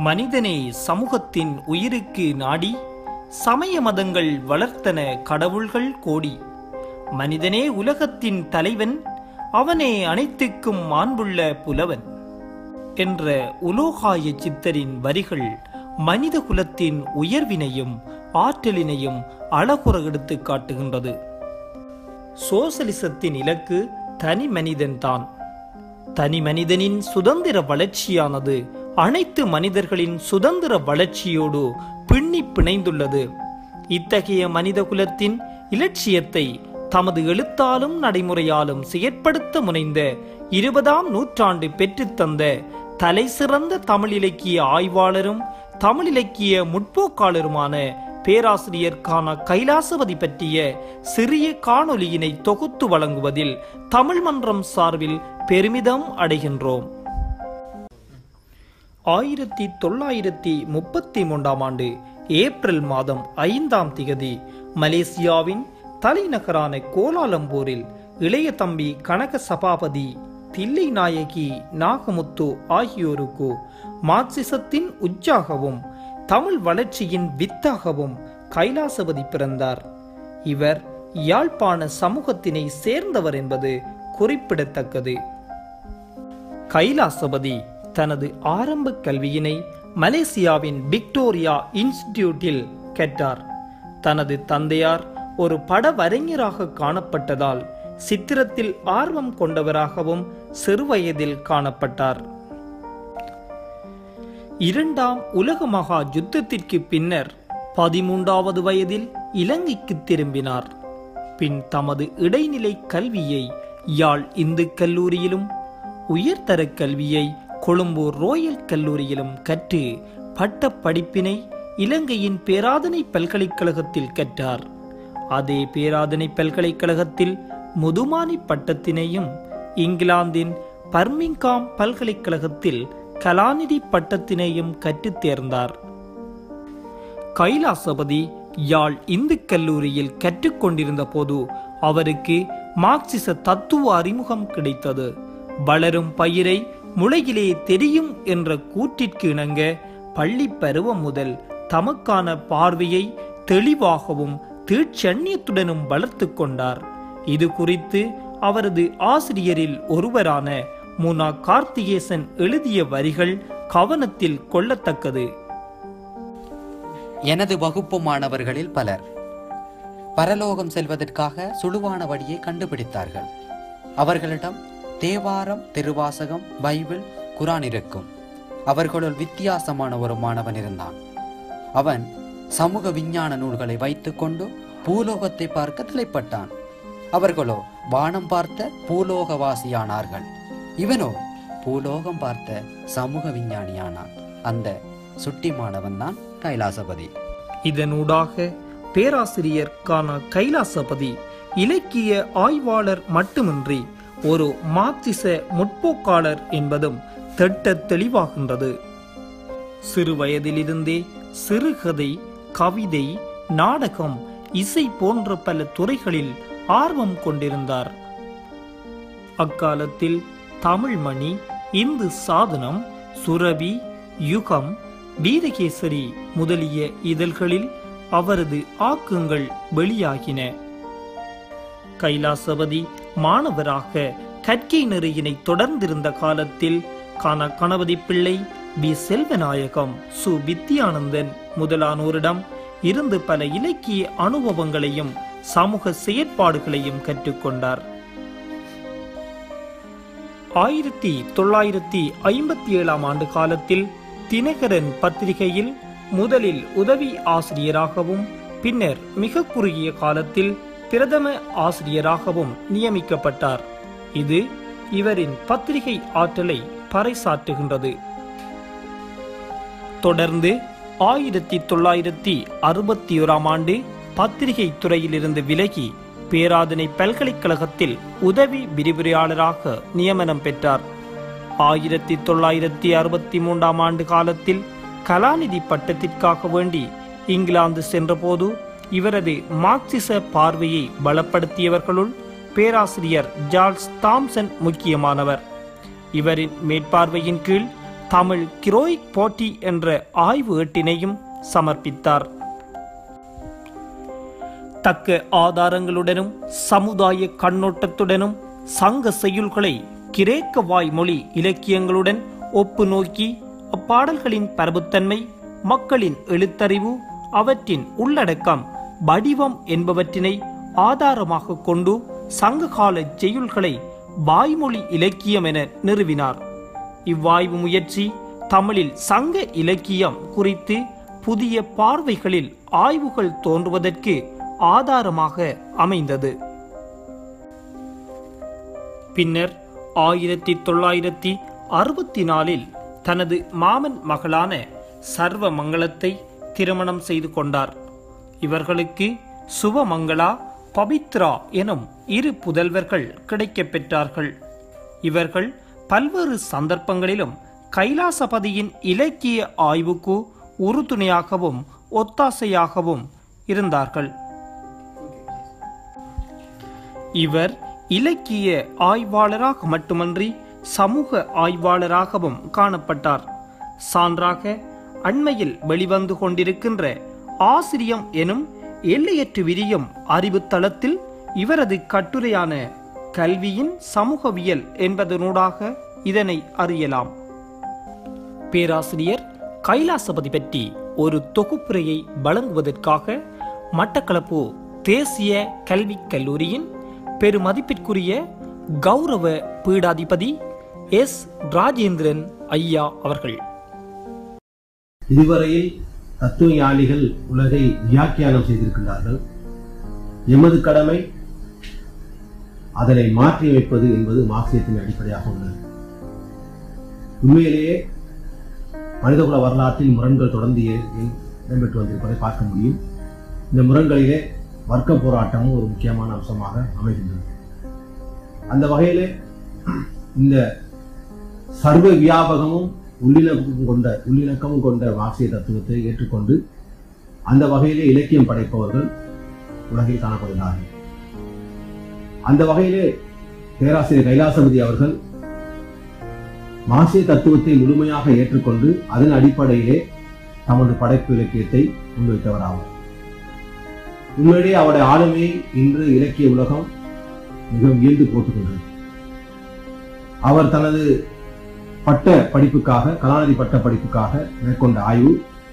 மனிதனே சமூகத்தின் உயிருக்கு நாடி சமய மதங்கள் வளர்த்தன கடவுள்கள் கோடி மனிதனே உலகத்தின் தலைவன் அவனே அனைத்துக்கும் மாண்புள்ள புலவன் என்ற உலோகாய சித்தரின் வரிகள் மனித குலத்தின் உயர்வினையும் ஆற்றலினையும் அழகுற எடுத்து காட்டுகின்றது சோசலிசத்தின் இலக்கு தனி மனிதன்தான் தனி மனிதனின் சுதந்திர வளர்ச்சியானது அனைத்து மனிதர்களின் சுதந்திர வளர்ச்சியோடு பின்னி பிணைந்துள்ளது இத்தகைய மனித குலத்தின் இலட்சியத்தை தமது எழுத்தாலும் நடைமுறையாலும் செயற்படுத்த முனைந்த இருபதாம் நூற்றாண்டு பெற்றுத்தந்த தலைசிறந்த தமிழ் இலக்கிய ஆய்வாளரும் தமிழ் இலக்கிய முற்போக்காளருமான பேராசிரியர் கான கைலாசபதி பற்றிய சிறிய காணொலியினை தொகுத்து வழங்குவதில் தமிழ் மன்றம் சார்பில் பெருமிதம் அடைகின்றோம் ஆயிரத்தி தொள்ளாயிரத்தி முப்பத்தி மூன்றாம் ஆண்டு ஏப்ரல் மாதம் ஐந்தாம் திகதி மலேசியாவின் தலைநகரான கோலாலம்பூரில் இளைய தம்பி கனக சபாபதி தில்லை நாயகி நாகமுத்து ஆகியோருக்கு மார்க்சிசத்தின் உற்சாகவும் தமிழ் வளர்ச்சியின் வித்தாகவும் கைலாசபதி பிறந்தார் இவர் யாழ்ப்பாண சமூகத்தினை சேர்ந்தவர் என்பது குறிப்பிடத்தக்கது கைலாசபதி தனது ஆரம்ப கல்வியினை மலேசியாவின் விக்டோரியா இன்ஸ்டிடியூட்டில் கற்றார் தனது தந்தையார் ஒரு படவரைஞராக காணப்பட்டதால் சித்திரத்தில் ஆர்வம் கொண்டவராகவும் சிறுவயதில் காணப்பட்டார் இரண்டாம் உலக மகா யுத்தத்திற்கு பின்னர் பதிமூன்றாவது வயதில் இலங்கைக்கு திரும்பினார் பின் தமது இடைநிலை கல்வியை யாழ் இந்து கல்லூரியிலும் உயர்தர கல்வியை கொழும்பு ரோயல் கல்லூரியிலும் கற்று பட்ட படிப்பினை இலங்கையின் பேராதனை பல்கலைக்கழகத்தில் கற்றார் அதே பேராதனை பல்கலைக்கழகத்தில் முதுமானி பட்டத்தினையும் இங்கிலாந்தின் பர்மிங்காம் பல்கலைக்கழகத்தில் கலாநிதி பட்டத்தினையும் கற்றுத் தேர்ந்தார் கைலாசபதி யாழ் இந்து கல்லூரியில் கற்றுக்கொண்டிருந்த போது அவருக்கு மார்க்சிச தத்துவ அறிமுகம் கிடைத்தது வளரும் பயிரை முளையிலே தெரியும் என்ற கூற்றிற்கு இணங்க பள்ளி பருவம் முதல் தமக்கான பார்வையை தெளிவாகவும் தீட்சண்யத்துடனும் வளர்த்து கொண்டார் இது குறித்து அவரது ஆசிரியரில் ஒருவரான முனா கார்த்திகேசன் எழுதிய வரிகள் கவனத்தில் கொள்ளத்தக்கது எனது வகுப்பு மாணவர்களில் பலர் பரலோகம் செல்வதற்காக சுழுவான வழியை கண்டுபிடித்தார்கள் அவர்களிடம் தேவாரம் திருவாசகம் பைபிள் குரான் இருக்கும் அவர்களுள் வித்தியாசமான ஒரு மாணவன் இருந்தான் அவன் சமூக விஞ்ஞான நூல்களை வைத்துக்கொண்டு பூலோகத்தை பார்க்க தலைப்பட்டான் அவர்களோ வானம் பார்த்த பூலோகவாசியானார்கள் இவனோ பூலோகம் பார்த்த சமூக விஞ்ஞானியானான் அந்த சுட்டி மாணவன் தான் கைலாசபதி இதனூடாக பேராசிரியர் கான கைலாசபதி இலக்கிய ஆய்வாளர் மட்டுமின்றி ஒரு மார்க்சிச முற்போக்காளர் என்பதும் திட்ட தெளிவாகின்றது சிறு வயதிலிருந்தே சிறுகதை கவிதை நாடகம் இசை போன்ற பல துறைகளில் ஆர்வம் கொண்டிருந்தார் அக்காலத்தில் தமிழ்மணி இந்து சாதனம் சுரபி யுகம் வீரகேசரி முதலிய இதழ்களில் அவரது ஆக்கங்கள் வெளியாகின கைலாசபதி மாணவராக கற்கை நெறியினை தொடர்ந்திருந்த காலத்தில் கான கணபதி பிள்ளை பி செல்வநாயகம் சு வித்யானந்தன் முதலானோரிடம் இருந்து பல இலக்கிய அனுபவங்களையும் சமூக செயற்பாடுகளையும் கற்றுக்கொண்டார் ஆயிரத்தி தொள்ளாயிரத்தி ஐம்பத்தி ஏழாம் ஆண்டு காலத்தில் தினகரன் பத்திரிகையில் முதலில் உதவி ஆசிரியராகவும் பின்னர் மிக குறுகிய காலத்தில் பிரதம ஆசிரியராகவும் நியமிக்கப்பட்டார் இது இவரின் பத்திரிகை ஆற்றலை பறைசாற்றுகின்றது தொடர்ந்து ஆயிரத்தி தொள்ளாயிரத்தி அறுபத்தி ஓராம் ஆண்டு பத்திரிகை துறையிலிருந்து விலகி பேராதனை பல்கலைக்கழகத்தில் உதவி விரிவுரையாளராக நியமனம் பெற்றார் ஆயிரத்தி தொள்ளாயிரத்தி அறுபத்தி மூன்றாம் ஆண்டு காலத்தில் கலாநிதி பட்டத்திற்காக வேண்டி இங்கிலாந்து சென்றபோது இவரது மார்க்சிச பார்வையை பலப்படுத்தியவர்களுள் பேராசிரியர் ஜார்ல்ஸ் தாம்சன் முக்கியமானவர் இவரின் மேற்பார்வையின் கீழ் தமிழ் கிரோயிக் போட்டி என்ற ஆய்வு ஏட்டினையும் சமர்ப்பித்தார் தக்க ஆதாரங்களுடனும் சமுதாய கண்ணோட்டத்துடனும் சங்க செய்யுள்களை கிரேக்க வாய்மொழி இலக்கியங்களுடன் ஒப்பு நோக்கி அப்பாடல்களின் பரவுத்தன்மை மக்களின் எழுத்தறிவு அவற்றின் உள்ளடக்கம் வடிவம் என்பவற்றினை ஆதாரமாக கொண்டு சங்ககால செய்யுள்களை வாய்மொழி இலக்கியம் என நிறுவினார் இவ்வாய்வு முயற்சி தமிழில் சங்க இலக்கியம் குறித்து புதிய பார்வைகளில் ஆய்வுகள் தோன்றுவதற்கு ஆதாரமாக அமைந்தது பின்னர் ஆயிரத்தி தொள்ளாயிரத்தி அறுபத்தி நாலில் தனது மாமன் மகளான சர்வ மங்களத்தை திருமணம் செய்து கொண்டார் இவர்களுக்கு சுபமங்களா பவித்ரா எனும் இரு புதல்வர்கள் கிடைக்கப் பெற்றார்கள் இவர்கள் பல்வேறு சந்தர்ப்பங்களிலும் கைலாசபதியின் இலக்கிய ஆய்வுக்கு உறுதுணையாகவும் ஒத்தாசையாகவும் இருந்தார்கள் இவர் இலக்கிய ஆய்வாளராக மட்டுமன்றி சமூக ஆய்வாளராகவும் காணப்பட்டார் சான்றாக அண்மையில் வெளிவந்து கொண்டிருக்கின்ற ஆசிரியம் எனும் எல்லையற்று விரியும் அறிவு தளத்தில் இவரது கட்டுரையான கல்வியின் சமூகவியல் என்பதனூடாக இதனை அறியலாம் பேராசிரியர் கைலாசபதி பற்றி ஒரு தொகுப்புரையை வழங்குவதற்காக மட்டக்களப்பு தேசிய கல்விக் கல்லூரியின் பெருமதிப்பிற்குரிய கௌரவ பீடாதிபதி எஸ் ராஜேந்திரன் ஐயா அவர்கள் இதுவரையில் தத்துவ ஞானிகள் உலகை வியாக்கியானம் செய்திருக்கின்றார்கள் எமது கடமை அதனை மாற்றி அமைப்பது என்பது மார்க்சியத்தின் அடிப்படையாக உள்ளது உண்மையிலேயே மனிதகுல வரலாற்றில் முரண்கள் தொடர்ந்து ஏ- ஏ- இடம்பெற்று வந்திருப்பதை பார்க்க முடியும் இந்த முரண்களிலே வர்க்க போராட்டமும் ஒரு முக்கியமான அம்சமாக அமைகின்றது அந்த வகையிலே இந்த சர்வ வியாபகமும் உள்ளிணக்கமும் கொண்ட உள்ளிணக்கமும் கொண்ட மார்க்சிய தத்துவத்தை ஏற்றுக்கொண்டு அந்த வகையிலே இலக்கியம் படைப்பவர்கள் உலகில் காணப்படுகிறார்கள் அந்த வகையிலே பேராசிரியர் கைலாசபதி அவர்கள் மார்க்சிய தத்துவத்தை முழுமையாக ஏற்றுக்கொண்டு அதன் அடிப்படையிலே தமது படைப்பு இலக்கியத்தை முன்வைத்தவராவார் உண்மையிலேயே அவருடைய ஆளுமையை இன்று இலக்கிய உலகம் மிகவும் வியந்து போட்டுக்கொண்டது அவர் தனது பட்ட படிப்புக்காக கலாநிதி பட்ட படிப்புக்காக மேற்கொண்ட ஆய்வு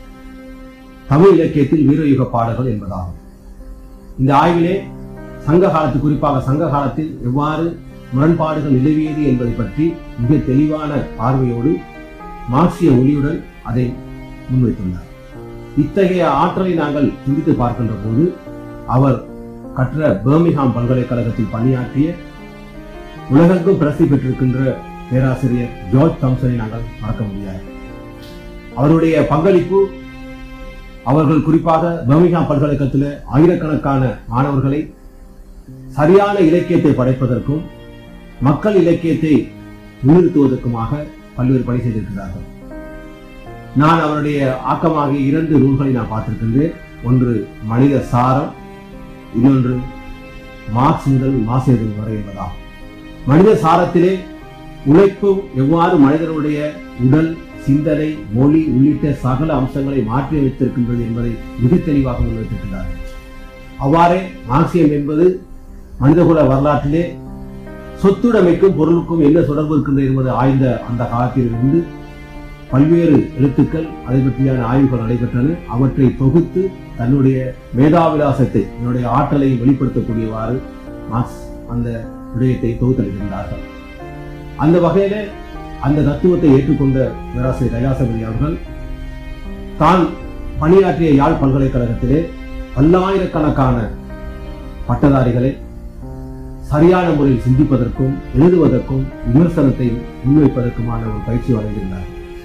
தமிழ் இலக்கியத்தில் வீரயுக பாடல்கள் என்பதாகும் இந்த ஆய்விலே சங்க காலத்து குறிப்பாக சங்க காலத்தில் எவ்வாறு முரண்பாடுகள் நிலவியது என்பதை பற்றி மிக தெளிவான பார்வையோடு மார்க்சிய ஒளியுடன் அதை முன்வைத்துள்ளார் இத்தகைய ஆற்றலை நாங்கள் சிந்தித்து பார்க்கின்ற போது அவர் கற்ற பர்மிங்ஹாம் பல்கலைக்கழகத்தில் பணியாற்றிய உலகெங்கும் பிரசித்தி பெற்றிருக்கின்ற பேராசிரியர் ஜார்ஜ் தாம்சனை நாங்கள் மறக்க முடியாது அவருடைய பங்களிப்பு அவர்கள் குறிப்பாக பர்மிங்ஹாம் பல்கலைக்கழகத்தில் ஆயிரக்கணக்கான மாணவர்களை சரியான இலக்கியத்தை படைப்பதற்கும் மக்கள் இலக்கியத்தை முன்னிறுத்துவதற்குமாக பல்வேறு பணி செய்திருக்கிறார்கள் நான் அவருடைய ஆக்கமாகிய இரண்டு நூல்களை நான் பார்த்திருக்கின்றேன் ஒன்று மனித சாரம் இன்னொன்று மார்க்ஸ் முதல் மாசேதன் வரை என்பதாகும் மனித சாரத்திலே உழைப்பு எவ்வாறு மனிதனுடைய உடல் சிந்தனை மொழி உள்ளிட்ட சகல அம்சங்களை மாற்றி வைத்திருக்கின்றது என்பதை மிக தெளிவாக முன்வைத்திருக்கிறார்கள் அவ்வாறே மார்க்சியம் என்பது மனிதகுல வரலாற்றிலே சொத்துடைமைக்கும் பொருளுக்கும் என்ன தொடர்பு இருக்கின்றது என்பதை ஆய்ந்த அந்த காலத்திலிருந்து பல்வேறு எழுத்துக்கள் அதை பற்றியான ஆய்வுகள் நடைபெற்றன அவற்றை தொகுத்து தன்னுடைய மேதாவிலாசத்தை தன்னுடைய ஆற்றலை வெளிப்படுத்தக்கூடியவாறு மார்க்ஸ் அந்த விடயத்தை தொகுத்தளிக்கின்றார்கள் அந்த வகையில அந்த தத்துவத்தை ஏற்றுக்கொண்ட பேராசிரியர் கைலாசபதி அவர்கள் தான் பணியாற்றிய யாழ் பல்கலைக்கழகத்திலே பல்லாயிரக்கணக்கான பட்டதாரிகளை சரியான முறையில் சிந்திப்பதற்கும் எழுதுவதற்கும் விமர்சனத்தை முன்வைப்பதற்குமான ஒரு பயிற்சி வழங்கியிருந்தார்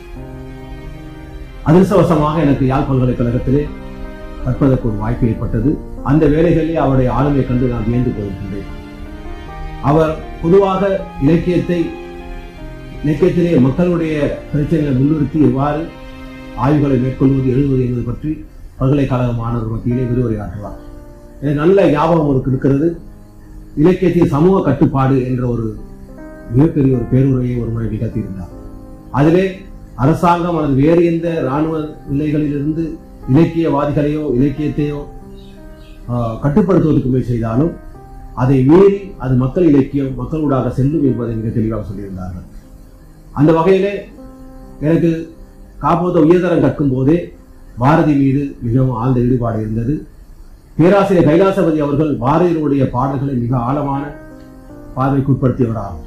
அதிர்ஷ்டவசமாக எனக்கு யாழ் பல்கலைக்கழகத்திலே கற்பதற்கு ஒரு வாய்ப்பு ஏற்பட்டது அந்த வேலைகளிலே அவருடைய ஆளுமை கண்டு நான் வியந்து போயிருக்கின்றேன் அவர் பொதுவாக இலக்கியத்தை இலக்கியத்திலே மக்களுடைய பிரச்சனைகளை முன்னிறுத்தி எவ்வாறு ஆய்வுகளை மேற்கொள்வது எழுதுவது என்பது பற்றி பல்கலைக்கழக மாணவர் மத்தியிலே விரிவுரையாற்றுவார் எனக்கு நல்ல ஞாபகம் ஒரு இருக்கிறது இலக்கியத்தின் சமூக கட்டுப்பாடு என்ற ஒரு மிகப்பெரிய ஒரு பேருரையை ஒரு முறை நிகழ்த்தியிருந்தார் அதிலே அரசாங்கம் அல்லது வேறு எந்த இராணுவ நிலைகளிலிருந்து இலக்கியவாதிகளையோ இலக்கியத்தையோ ஆஹ், கட்டுப்படுத்துவதற்கு முயற்சி செய்தாலும் அதை மீறி அது மக்கள் இலக்கியம் மக்களூடாக செல்லும் என்பதை மிக தெளிவாக சொல்லியிருந்தார்கள் அந்த வகையிலே எனக்கு காப்போத உயர்தரம் கற்கும் போதே பாரதி மீது மிகவும் ஆழ்ந்த ஈடுபாடு இருந்தது பேராசிரியர் கைலாசபதி அவர்கள் பாரதியினுடைய பாடல்களை மிக ஆழமான பார்வைக்குட்படுத்தியவராகும்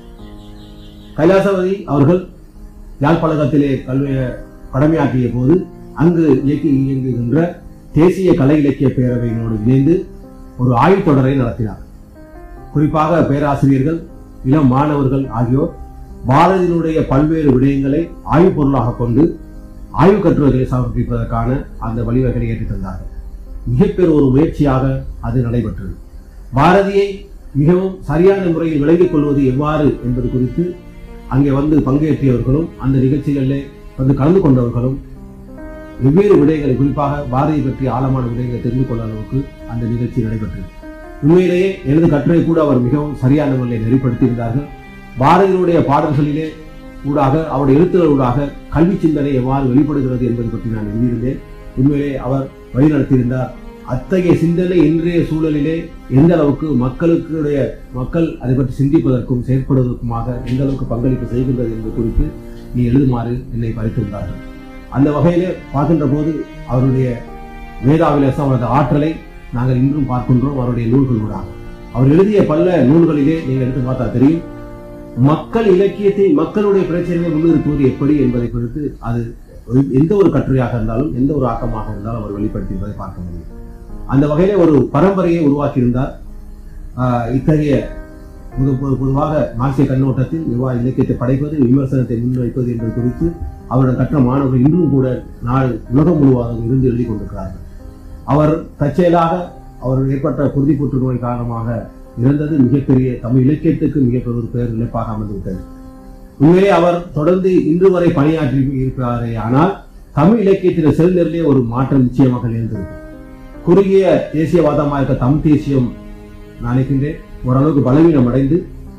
கைலாசபதி அவர்கள் யாழ்ப்பாணத்திலே கல்வியை கடமையாற்றிய போது அங்கு இயக்கி இயங்குகின்ற தேசிய கலை இலக்கிய பேரவையினோடு இணைந்து ஒரு ஆய்வுத் தொடரை நடத்தினார் குறிப்பாக பேராசிரியர்கள் இளம் மாணவர்கள் ஆகியோர் பாரதியினுடைய பல்வேறு விடயங்களை ஆய்வுப் பொருளாக கொண்டு ஆய்வு கட்டுரைகளை சமர்ப்பிப்பதற்கான அந்த வழிவகைகளை ஏற்றுத் தந்தார்கள் மிகப்பெரிய ஒரு முயற்சியாக அது நடைபெற்றது பாரதியை மிகவும் சரியான முறையில் விளங்கிக் கொள்வது எவ்வாறு என்பது குறித்து அங்கே வந்து பங்கேற்றியவர்களும் அந்த நிகழ்ச்சிகளிலே வந்து கலந்து கொண்டவர்களும் வெவ்வேறு விடயங்களை குறிப்பாக பாரதியை பற்றிய ஆழமான விடயங்களை தெரிந்து கொள்ள அளவுக்கு அந்த நிகழ்ச்சி நடைபெற்றது உண்மையிலேயே எனது கட்டுரை கூட அவர் மிகவும் சரியான முறையில் நெறிப்படுத்தியிருந்தார்கள் பாரதியினுடைய பாடல்களிலே ஊடாக அவருடைய எழுத்துக்கள் ஊடாக கல்வி சிந்தனை எவ்வாறு வெளிப்படுகிறது என்பது பற்றி நான் எழுதியிருந்தேன் உண்மையிலே அவர் வழிநடத்தியிருந்தார் அத்தகைய சிந்தனை இன்றைய சூழலிலே எந்த அளவுக்கு மக்களுடைய மக்கள் அதை பற்றி சிந்திப்பதற்கும் செயற்படுவதற்குமாக எந்த அளவுக்கு பங்களிப்பு செய்கின்றது என்பது குறித்து நீ எழுதுமாறு என்னை பறித்திருந்தார்கள் அந்த வகையிலே பார்க்கின்ற போது அவருடைய வேதாவிலாசம் அவரது ஆற்றலை நாங்கள் இன்றும் பார்க்கின்றோம் அவருடைய நூல்களூடாக அவர் எழுதிய பல நூல்களிலே நீங்கள் எடுத்து பார்த்தா தெரியும் மக்கள் இலக்கியத்தை மக்களுடைய பிரச்சனைகளை முன்னிறுத்துவது எப்படி என்பதை குறித்து அது ஒரு- எந்த ஒரு கட்டுரையாக இருந்தாலும் எந்த ஒரு ஆக்கமாக இருந்தாலும் அவர் வெளிப்படுத்தியிருப்பதை பார்க்க முடியும் அந்த வகையிலே ஒரு பரம்பரையை உருவாக்கியிருந்தார் ஆஹ் இத்தகைய பொது பொது- பொதுவாக மார்க்சிய கண்ணோட்டத்தில் எவ்வாறு இலக்கியத்தை படைப்பது விமர்சனத்தை முன்வைப்பது என்பது குறித்து அவருடன் கற்ற மாணவர்கள் இன்றும் கூட நாள் உலகம் முழுவதும் இருந்து எழுதி கொண்டிருக்கிறார்கள் அவர் தற்செயலாக அவர் ஏற்பட்ட குருதி புற்றுநோய் காரணமாக இறந்தது மிகப்பெரிய தமிழ் இலக்கியத்துக்கு மிகப்பெரிய ஒரு பேர் இழப்பாக அமைந்துவிட்டது உண்மையிலே அவர் தொடர்ந்து இன்று வரை பணியாற்றி இருக்கிறாரே ஆனால் தமிழ் இலக்கியத்தின் செல்நெறிலே ஒரு மாற்றம் நிச்சயமாக நிகழ்ந்திருக்கும் குறுகிய தேசியவாதமாக இருக்க தமிழ் தேசியம் நான் நினைக்கின்றேன் ஓரளவுக்கு பலவீனம் அடைந்து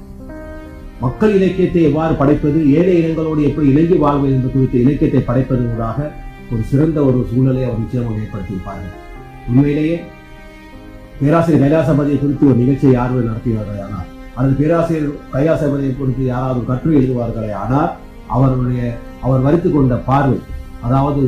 மக்கள் இலக்கியத்தை எவ்வாறு படைப்பது ஏழை இனங்களோடு எப்படி இணங்கி வாழ்வது என்பது குறித்த இலக்கியத்தை படைப்பதன் ஊடாக ஒரு சிறந்த ஒரு சூழலை அவர் நிச்சயமாக ஏற்படுத்தியிருப்பார்கள் உண்மையிலேயே பேராசிரியர் கைலாசபதியை குறித்து ஒரு நிகழ்ச்சியை யாரும் நடத்தினார்களே ஆனால் அல்லது பேராசிரியர் கைலாசபதியை குறித்து யாராவது ஒரு கட்டுரை எழுதுவார்களே ஆனால் அவருடைய அவர் வரித்துக் கொண்ட பார்வை அதாவது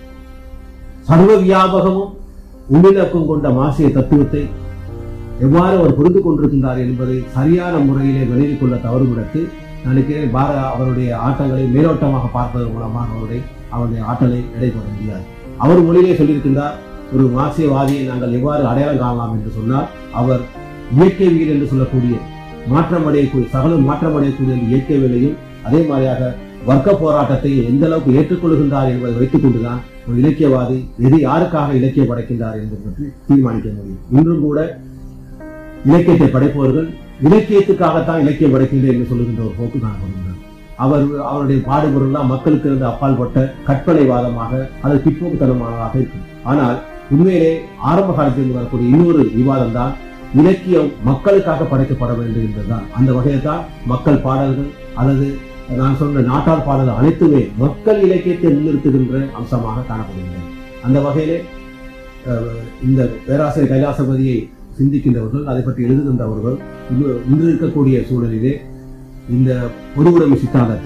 சர்வ வியாபகமும் உள்ளிணக்கம் கொண்ட மாசிய தத்துவத்தை எவ்வாறு அவர் புரிந்து கொண்டிருக்கின்றார் என்பதை சரியான முறையிலே வெளியிட்டுக் கொள்ள தவறுவிடத்து நினைக்கிறேன் பார அவருடைய ஆட்டங்களை மேலோட்டமாக பார்ப்பதன் மூலமாக அவருடைய அவருடைய ஆற்றலை எடை போட முடியாது அவர் மொழியிலே சொல்லியிருக்கின்றார் ஒரு மார்க்சியவாதியை நாங்கள் எவ்வாறு அடையாளம் காணலாம் என்று சொன்னால் அவர் இயற்கைவியல் என்று சொல்லக்கூடிய மாற்றம் அடையக்கூடிய சகல மாற்றம் அடையக்கூடிய அந்த இயற்கைவியலையும் அதே மாதிரியாக வர்க்க போராட்டத்தை எந்த அளவுக்கு ஏற்றுக்கொள்கின்றார் என்பதை வைத்துக் கொண்டுதான் ஒரு இலக்கியவாதி எது யாருக்காக இலக்கியம் படைக்கின்றார் என்பது பற்றி தீர்மானிக்க முடியும் இன்றும் கூட இலக்கியத்தை படைப்பவர்கள் இலக்கியத்துக்காகத்தான் இலக்கியம் படைக்கின்றேன் என்று சொல்லுகின்ற ஒரு போக்கு காணப்படுகின்றது அவர் அவருடைய பாடுபொருள்லாம் மக்களுக்கு இருந்து அப்பால்பட்ட கற்பனைவாதமாக அது பிற்போக்குத்தனமானதாக இருக்கும் ஆனால் உண்மையிலே ஆரம்ப காலத்தில் வரக்கூடிய இன்னொரு விவாதம் தான் இலக்கியம் மக்களுக்காக படைக்கப்பட வேண்டும் என்பதுதான் அந்த வகையில் தான் மக்கள் பாடல்கள் அல்லது நான் சொன்ன நாட்டார் பாடல்கள் அனைத்துமே மக்கள் இலக்கியத்தை முன்னிறுத்துகின்ற அம்சமாக காணப்படுகின்றன அந்த வகையிலே அஹ், இந்த பேராசிரியர் கைலாசபதியை சிந்திக்கின்றவர்கள் அதை பற்றி எழுதுகின்றவர்கள் இன்று- இன்று இருக்கக்கூடிய சூழலிலே இந்த பொதுவுடைமை சித்தாந்தத்தை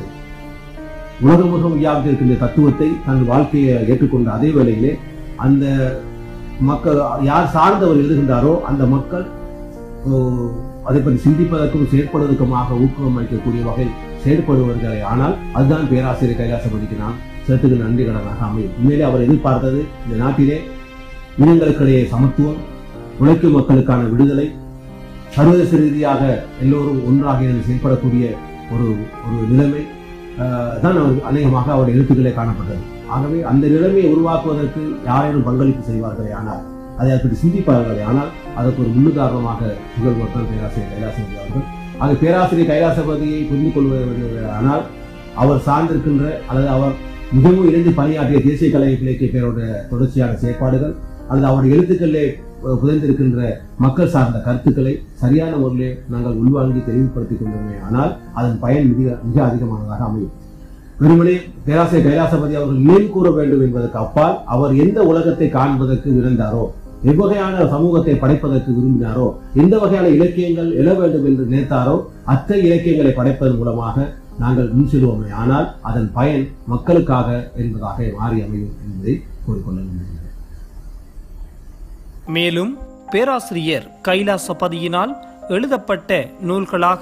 உலகமுகம் வியாபித்திருக்கின்ற தத்துவத்தை தன் வாழ்க்கையை ஏற்றுக்கொண்ட அதே வேளையிலே அந்த மக்கள் யார் சார்ந்தவர் எழுதுகின்றாரோ அந்த மக்கள் ஓ, அதை பற்றி சிந்திப்பதற்கும் செயற்படுவதற்குமாக ஊக்கம் அளிக்கக்கூடிய வகையில் செயற்படுவார்களே ஆனால் அதுதான் பேராசிரியர் கைலாசபதிக்கு நான் சேர்த்துக்கு நன்றி கடனாக அமையும் உண்மையிலே அவர் எதிர்பார்த்தது இந்த நாட்டிலே இனங்களுக்கிடையே சமத்துவம் உழைக்கும் மக்களுக்கான விடுதலை சர்வதேச ரீதியாக எல்லோரும் ஒன்றாக இணைந்து செயல்படக்கூடிய ஒரு ஒரு நிலைமை ஆஹ், தான் அவர் அநேகமாக அவர் எழுத்துக்களே காணப்பட்டது ஆகவே அந்த நிலைமையை உருவாக்குவதற்கு யாரேனும் பங்களிப்பு செய்வார்களே ஆனால் அதை அதை பற்றி சிந்திப்பார்களே ஆனால் அதற்கு ஒரு முன்னுதாரணமாக திகழ்வர் தான் பேராசிரியர் கைலாசபதி அவர்கள் அது பேராசிரியர் கைலாசபதியை புரிந்து கொள்வது ஆனால் அவர் சார்ந்திருக்கின்ற அல்லது அவர் மிகவும் இணைந்து பணியாற்றிய தேசிய கலை இலக்கிய பேரோட தொடர்ச்சியான செயற்பாடுகள் அல்லது அவருடைய எழுத்துக்களிலே அஹ், புதைந்திருக்கின்ற மக்கள் சார்ந்த கருத்துக்களை சரியான முறையிலே நாங்கள் உள்வாங்கி தெளிவுபடுத்திக் கொண்டோமே ஆனால் அதன் பயன் மிக மிக அதிகமானதாக அமையும் வெறுமனே பேராசிரியர் கைலாசபதி அவர்கள் நினைவு கூற வேண்டும் என்பதற்கு அப்பால் அவர் எந்த உலகத்தை காண்பதற்கு விருந்தாரோ எவ்வகையான சமூகத்தை படைப்பதற்கு விரும்பினாரோ எந்த வகையான இலக்கியங்கள் எழ வேண்டும் என்று நினைத்தாரோ அத்தகைய இலக்கியங்களை படைப்பதன் மூலமாக நாங்கள் முன் செல்வோமே ஆனால் அதன் பயன் மக்களுக்காக என்பதாக மாறி அமையும் என்பதை கூறிக்கொள்ள விரும்புகிறேன் மேலும் பேராசிரியர் கைலாசபதியினால் எழுதப்பட்ட நூல்களாக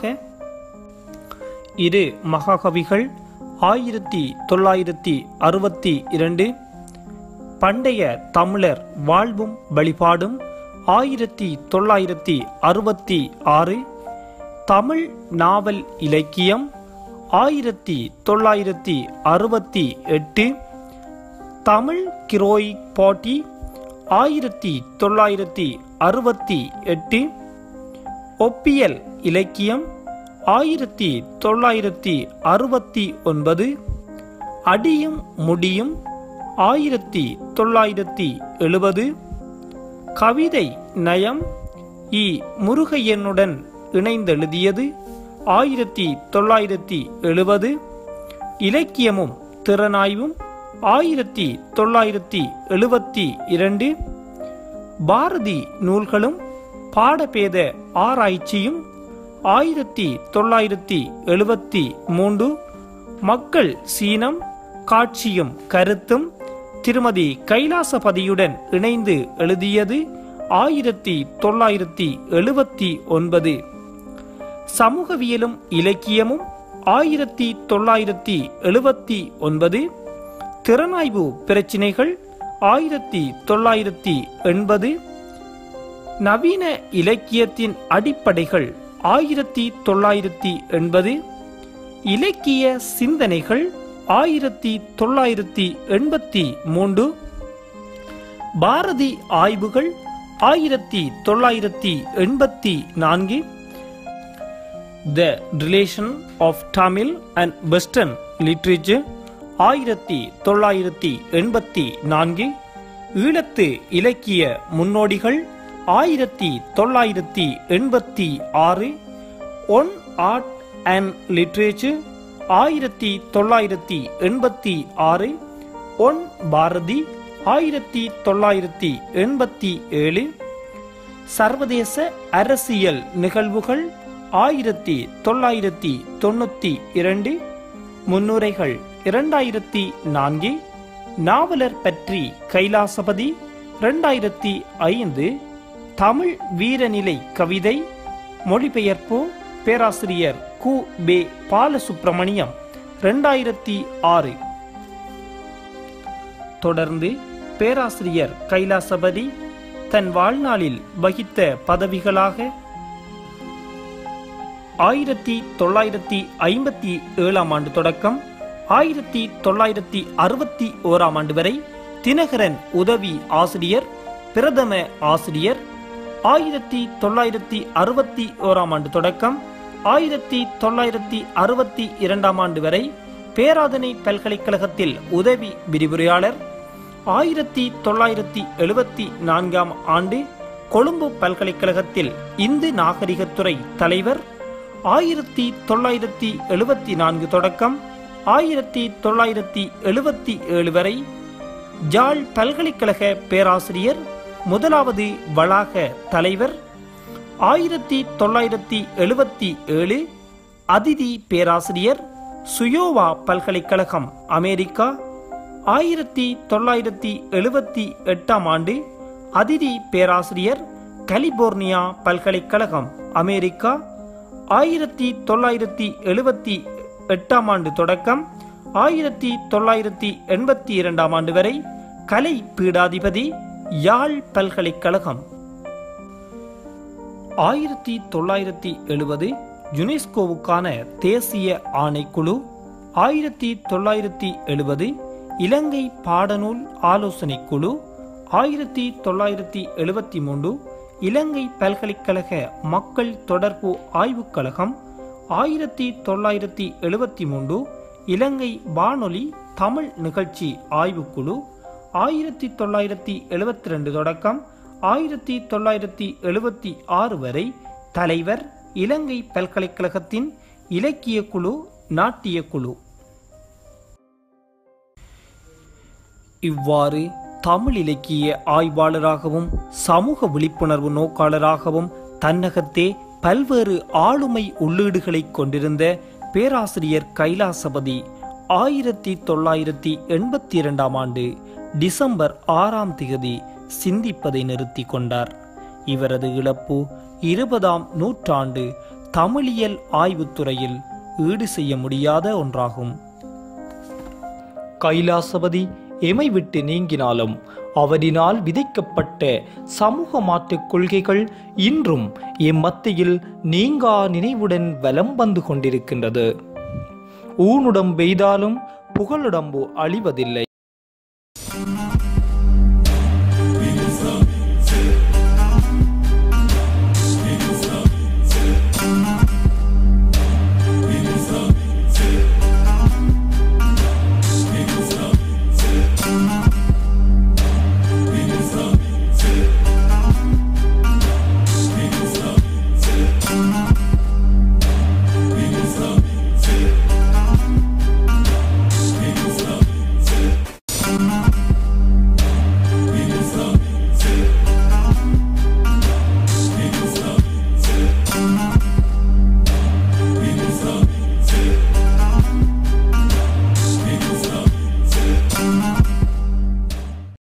இரு மகாகவிகள் ஆயிரத்தி தொள்ளாயிரத்தி அறுபத்தி இரண்டு பண்டைய தமிழர் வாழ்வும் வழிபாடும் ஆயிரத்தி தொள்ளாயிரத்தி அறுபத்தி ஆறு தமிழ் நாவல் இலக்கியம் ஆயிரத்தி தொள்ளாயிரத்தி அறுபத்தி எட்டு தமிழ் கிரோயிக் போட்டி ஆயிரத்தி தொள்ளாயிரத்தி அறுபத்தி எட்டு ஒப்பியல் இலக்கியம் ஆயிரத்தி தொள்ளாயிரத்தி அறுபத்தி ஒன்பது அடியும் முடியும் ஆயிரத்தி தொள்ளாயிரத்தி எழுபது கவிதை நயம் இ முருகையனுடன் இணைந்தெழுதியது ஆயிரத்தி தொள்ளாயிரத்தி எழுபது இலக்கியமும் திறனாய்வும் ஆயிரத்தி தொள்ளாயிரத்தி எழுபத்தி இரண்டு பாரதி நூல்களும் பாடபேத ஆராய்ச்சியும் ஆயிரத்தி தொள்ளாயிரத்தி எழுபத்தி மூன்று மக்கள் சீனம் காட்சியும் கருத்தும் திருமதி கைலாசபதியுடன் இணைந்து எழுதியது ஆயிரத்தி தொள்ளாயிரத்தி எழுபத்தி ஒன்பது சமூகவியலும் இலக்கியமும் ஆயிரத்தி தொள்ளாயிரத்தி எழுபத்தி ஒன்பது திறனாய்வு பிரச்சினைகள் ஆயிரத்தி தொள்ளாயிரத்தி எண்பது நவீன இலக்கியத்தின் அடிப்படைகள் ஆயிரத்தி தொள்ளாயிரத்தி எண்பது இலக்கிய சிந்தனைகள் ஆயிரத்தி தொள்ளாயிரத்தி எண்பத்தி மூன்று பாரதி ஆய்வுகள் ஆயிரத்தி தொள்ளாயிரத்தி எண்பத்தி நான்கு the relation of Tamil and western literature ஆயிரத்தி தொள்ளாயிரத்தி எண்பத்தி நான்கு ஈழத்து இலக்கிய முன்னோடிகள் ஆயிரத்தி தொள்ளாயிரத்தி எண்பத்தி ஆறு ஒன் ஆர்ட் அண்ட் லிட்ரேச்சர் ஆயிரத்தி தொள்ளாயிரத்தி எண்பத்தி ஆறு ஒன் பாரதி ஆயிரத்தி தொள்ளாயிரத்தி எண்பத்தி ஏழு சர்வதேச அரசியல் நிகழ்வுகள் ஆயிரத்தி தொள்ளாயிரத்தி தொண்ணூத்தி இரண்டு முன்னுரைகள் இரண்டாயிரத்தி நான்கு நாவலர் பற்றி கைலாசபதி இரண்டாயிரத்தி ஐந்து தமிழ் வீரநிலை கவிதை மொழிபெயர்ப்பு பேராசிரியர் கு பே பாலசுப்பிரமணியம் இரண்டாயிரத்தி ஆறு தொடர்ந்து பேராசிரியர் கைலாசபதி தன் வாழ்நாளில் வகித்த பதவிகளாக ஆயிரத்தி தொள்ளாயிரத்தி ஐம்பத்தி ஏழாம் ஆண்டு தொடக்கம் ஆயிரத்தி தொள்ளாயிரத்தி அறுபத்தி ஓராம் ஆண்டு வரை தினகரன் உதவி ஆசிரியர் பிரதம ஆசிரியர் ஆயிரத்தி தொள்ளாயிரத்தி அறுபத்தி ஓராம் ஆண்டு தொடக்கம் ஆயிரத்தி தொள்ளாயிரத்தி அறுபத்தி இரண்டாம் ஆண்டு வரை பேராதனை பல்கலைக்கழகத்தில் உதவி விரிவுரையாளர் ஆயிரத்தி தொள்ளாயிரத்தி எழுபத்தி நான்காம் ஆண்டு கொழும்பு பல்கலைக்கழகத்தில் இந்து நாகரிகத்துறை தலைவர் ஆயிரத்தி தொள்ளாயிரத்தி எழுபத்தி நான்கு தொடக்கம் ஆயிரத்தி தொள்ளாயிரத்தி எழுபத்தி ஏழு வரை ஜாழ் பல்கலைக்கழக பேராசிரியர் முதலாவது வளாக தலைவர் ஆயிரத்தி தொள்ளாயிரத்தி எழுபத்தி ஏழு அதிதி பேராசிரியர் சுயோவா பல்கலைக்கழகம் அமெரிக்கா ஆயிரத்தி தொள்ளாயிரத்தி எழுபத்தி எட்டாம் ஆண்டு அதிதி பேராசிரியர் கலிபோர்னியா பல்கலைக்கழகம் அமெரிக்கா ஆயிரத்தி தொள்ளாயிரத்தி எழுபத்தி எட்டாம் ஆண்டு தொடக்கம் ஆயிரத்தி தொள்ளாயிரத்தி எண்பத்தி இரண்டாம் ஆண்டு வரை கலை பீடாதிபதி யாழ் பல்கலைக்கழகம் ஆயிரத்தி தொள்ளாயிரத்தி எழுபது யுனெஸ்கோவுக்கான தேசிய ஆணைக்குழு ஆயிரத்தி தொள்ளாயிரத்தி எழுபது இலங்கை பாடநூல் ஆலோசனை குழு ஆயிரத்தி தொள்ளாயிரத்தி எழுபத்தி மூன்று இலங்கை பல்கலைக்கழக மக்கள் தொடர்பு ஆய்வுக் கழகம் ஆயிரத்தி தொள்ளாயிரத்தி எழுபத்தி மூன்று இலங்கை வானொலி தமிழ் நிகழ்ச்சி ஆய்வுக்குழு ஆயிரத்தி தொள்ளாயிரத்தி எழுபத்தி ரெண்டு தொடக்கம் ஆயிரத்தி தொள்ளாயிரத்தி எழுபத்தி ஆறு வரை தலைவர் இலங்கை பல்கலைக்கழகத்தின் இலக்கிய குழு நாட்டிய குழு இவ்வாறு தமிழ் இலக்கிய ஆய்வாளராகவும் சமூக விழிப்புணர்வு நோக்காளராகவும் தன்னகத்தே பல்வேறு ஆளுமை உள்ளீடுகளை கொண்டிருந்த பேராசிரியர் கைலாசபதி ஆயிரத்தி தொள்ளாயிரத்தி எண்பத்தி இரண்டாம் ஆண்டு டிசம்பர் ஆறாம் திகதி சிந்திப்பதை நிறுத்தி கொண்டார் இவரது இழப்பு இருபதாம் நூற்றாண்டு தமிழியல் ஆய்வுத்துறையில் ஈடு செய்ய முடியாத ஒன்றாகும் கைலாசபதி எமை விட்டு நீங்கினாலும் அவரினால் விதைக்கப்பட்ட சமூக மாற்றுக் கொள்கைகள் இன்றும் எம்மத்தியில் நீங்கா நினைவுடன் வலம் வந்து கொண்டிருக்கின்றது ஊனுடம் பெய்தாலும் புகழுடம்பு அழிவதில்லை